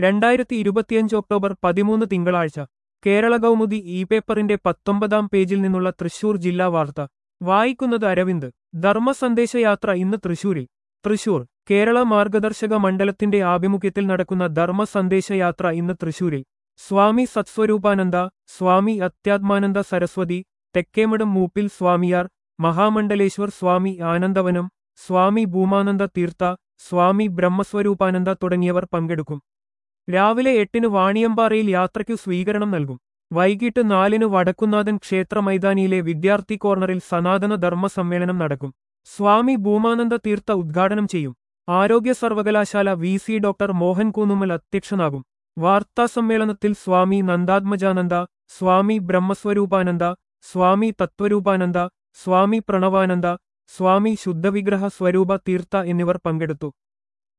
രണ്ടായിരത്തി ഇരുപത്തിയഞ്ച് ഒക്ടോബർ പതിമൂന്ന് തിങ്കളാഴ്ച കേരള കൗമുദി ഇ പേപ്പറിന്റെ പത്തൊമ്പതാം പേജിൽ നിന്നുള്ള തൃശൂർ ജില്ലാ വാർത്ത വായിക്കുന്നത് അരവിന്ദ് ധർമ്മസന്ദേശയാത്ര ഇന്ന് തൃശൂരിൽ തൃശൂർ കേരള മാർഗദർശക മണ്ഡലത്തിന്റെ ആഭിമുഖ്യത്തിൽ നടക്കുന്ന ധർമ്മസന്ദേശയാത്ര ഇന്ന് തൃശൂരിൽ സ്വാമി സത്സ്വരൂപാനന്ദ സ്വാമി അത്യാത്മാനന്ദ സരസ്വതി തെക്കേമഠം മൂപ്പിൽ സ്വാമിയാർ മഹാമണ്ഡലേശ്വർ സ്വാമി ആനന്ദവനം സ്വാമി ഭൂമാനന്ദ തീർത്ഥ സ്വാമി ബ്രഹ്മസ്വരൂപാനന്ദ തുടങ്ങിയവർ പങ്കെടുക്കും രാവിലെ എട്ടിന് വാണിയമ്പാറയിൽ യാത്രയ്ക്കു സ്വീകരണം നൽകും വൈകിട്ട് നാലിന് വടക്കുന്നാഥൻ ക്ഷേത്ര മൈതാനിയിലെ വിദ്യാർത്ഥി കോർണറിൽ സനാതന ധർമ്മ സമ്മേളനം നടക്കും സ്വാമി ഭൂമാനന്ദ തീർത്ഥ ഉദ്ഘാടനം ചെയ്യും ആരോഗ്യ സർവകലാശാല V C doctor Mohan Kunnummal അധ്യക്ഷനാകും വാർത്താസമ്മേളനത്തിൽ സ്വാമി നന്ദാത്മജാനന്ദ സ്വാമി ബ്രഹ്മസ്വരൂപാനന്ദ സ്വാമി തത്വരൂപാനന്ദ സ്വാമി പ്രണവാനന്ദ സ്വാമി ശുദ്ധവിഗ്രഹ സ്വരൂപ തീർത്ഥ എന്നിവർ പങ്കെടുത്തു